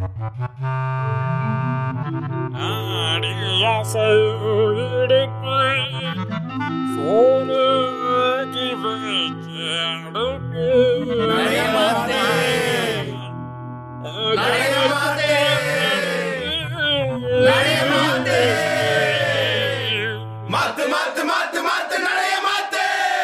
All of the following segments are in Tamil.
மாத்து மாத்து மாத்து மாத்து நடைய மாத்து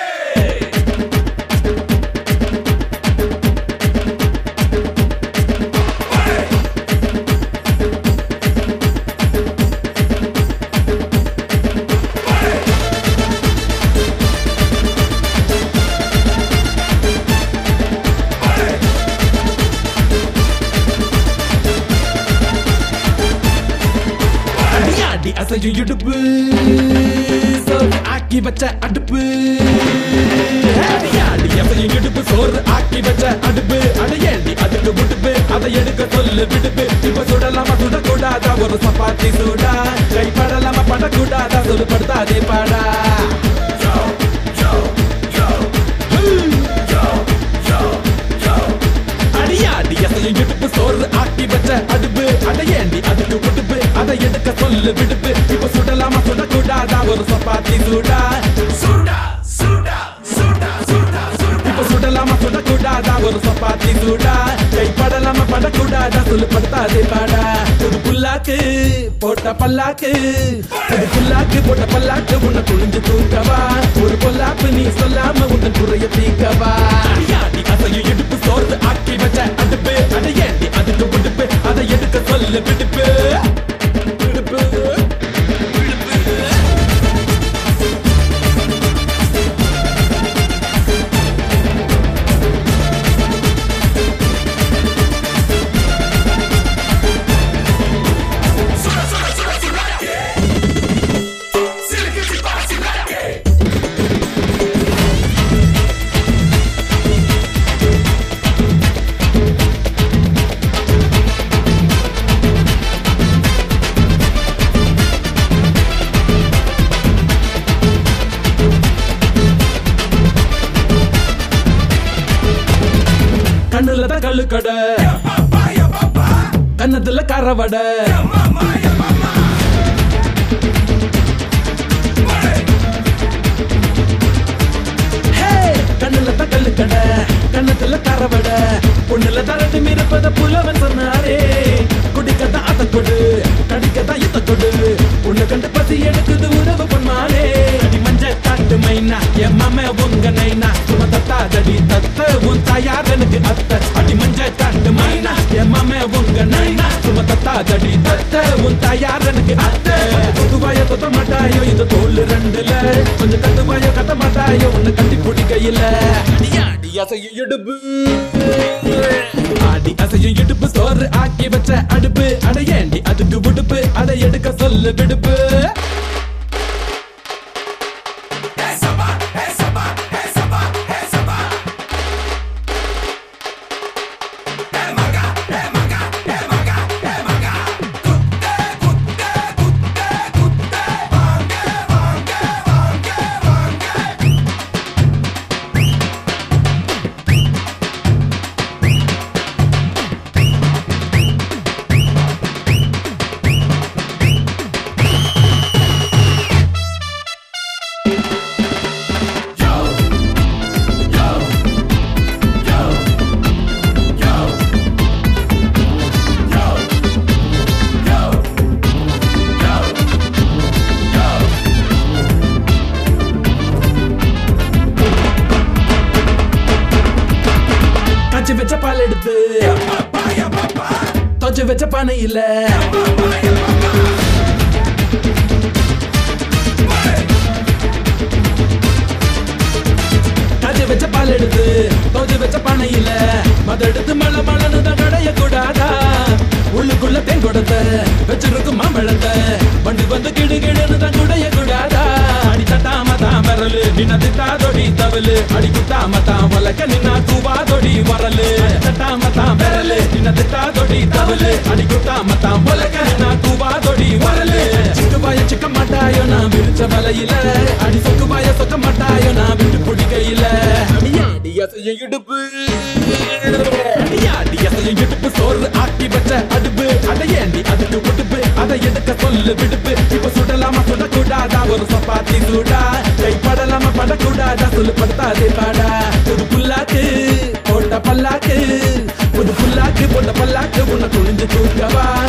அடியாடி அசையும் இடுப்பு சோறு ஆக்கி வச்ச அடுப்பு அடியாடி அசையும் இடுப்பு சோறு ஆக்கி வச்ச அடுப்பு அடையேண்டி அதுக்கு விடுப்பு அதை எடுக்க சொல்லு விடுப்பு இப்ப சுடலாமா சுடக்கூடாதா ஒரு சப்பாத்தி சூடா கைப்படலாமா படக்கூடாதா சொல்லு படுத்தாதே பாடா அடியாடி அசையும் இடுப்பு சோறு ஆக்கி வச்ச அடுப்பு அடையேண்டி அதுக்கு விடுப்பு அதை எடுக்க சொல்லு விடுப்பு இப்ப சுடலாமா சுடக்கூடாதா ஒரு சப்பாத்தி சூடா சூடா சூடா சூடா சூடா சூடா இப்ப சுடலாமா சுடக்கூடாதா ஒரு சப்பாத்தி சூடா கைப்படலாமா படக்கூடாதா சொல்லு படுத்தாதே பாடா ஒரு புல்லாக்கு போட்ட பல்லாக்கு ஒரு புல்லாக்கு போட்ட பல்லாக்கு உன்னை குளிஞ்சு தூக்கவா ஒரு பொல்லாப்பு நீ சொல்லாம உன்னை குறைய தீக்கவா அடியாடி அசையும் இடுப்பு சோறு ஆக்கி வச்ச அடுப்பு அடையேண்டி அதுக்கு விடுப்பு அதை எடுக்க சொல்லு விடுப்பு விடுப்பு விடுப்பு சுட சுட சுட சுடாக்கே சிலுக்கு சிப்பா சிலாக்கே கண்ணுல தான் கல்லு கடை கண்ணத்துல கரவடை கண்ணுல தான் கல்லு கடை கண்ணத்துல கரவடை பொண்ணுல தரட்டு மிரப்பத புலவன் சொன்னாரே குடிக்கதான் அத கொடு கடிக்கதான் இத கொடு உன்னை கண்டு பசி எடுக்குது உறவு பொன்மானே அடி மஞ்ச காட்டு மைனா என் மாம உங்க நைனா சும தத்தாதடி தத்த உன் தாயார் எனக்கு அத்த அடி மஞ்ச காட்டு மைனா என் மாம உங்க நைனா சும தத்தாதடி தத்த உன் தாயார் எனக்கு அத்த பொதுவாய தொத்த மாட்டாயோ இந்த தோல் ரெண்டுல கொஞ்சம் கட்டுவாயோ கட்ட மாட்டாயோ உன்னை கட்டி பிடிக்கையில அடியாடி அசையும் இடுப்பு ஆடி அசையும் இடுப்பு சோறு ஆக்கி வச்ச அடுப்பு அடையேண்டி அதுக்கு விடுப்பு அதை எடுக்க சொல்லு விடுப்பு Hey saba, hey saba, hey saba, hey saba. Hey maga, hey maga, hey maga, hey maga. Kutte, kutte, kutte, kutte. Vange, vange, vange, vange. காய்ச்சி வச்ச பால் எடுத்து தொச்சு வச்ச பானை இல்ல காய்ச்சி வச்ச பால் எடுத்து தொச்சு வச்ச பானை இல்ல மத எடுத்து மழை மழைன்னு தான் கடைய கூடாதா உள்ளுக்குள்ள தேன் கொடுத்த வச்சிருக்கும் மாம்பழத்தை வண்டி வந்து கிடு கிடுன்னு தான் குடைய கூடாதா அடி தட்டாம தான் விரலு நின்ன திட்டாதொடி தவலு அடி குத்தாம தான் வலக்க நின்னா தூவாதொடி வரலு தட்டாம தான் விரலு நின்ன திட்டாதொடி தவலு அடி குத்தாம தான் வலக்க நின்னா தூவாதொடி வரலு சிக்கு பாய சிக்க மாட்டாயோ நான் விரிச்ச வலையில அடி சொக்கு பாய சொக்க மாட்டாயோ நான் விட்டு பிடிக்கையில அடியாடி அசையும் இடுப்பு அடியாடி அசையும் இடுப்பு சோறு ஆக்கி வச்ச அடுப்பு சொல்லு விடுப்பு இப்ப சுடலாமா சுடக்கூடாதா ஒரு சப்பாத்தி சூடா கைப்படலாமா படக்கூடாதா சொல்லு படுத்தாதே பாடா புது புல்லாக்கு போட்ட பல்லாக்கு புது புல்லாக்கு போட்ட பல்லாக்கு உன்னை துணிஞ்சு தூக்கவா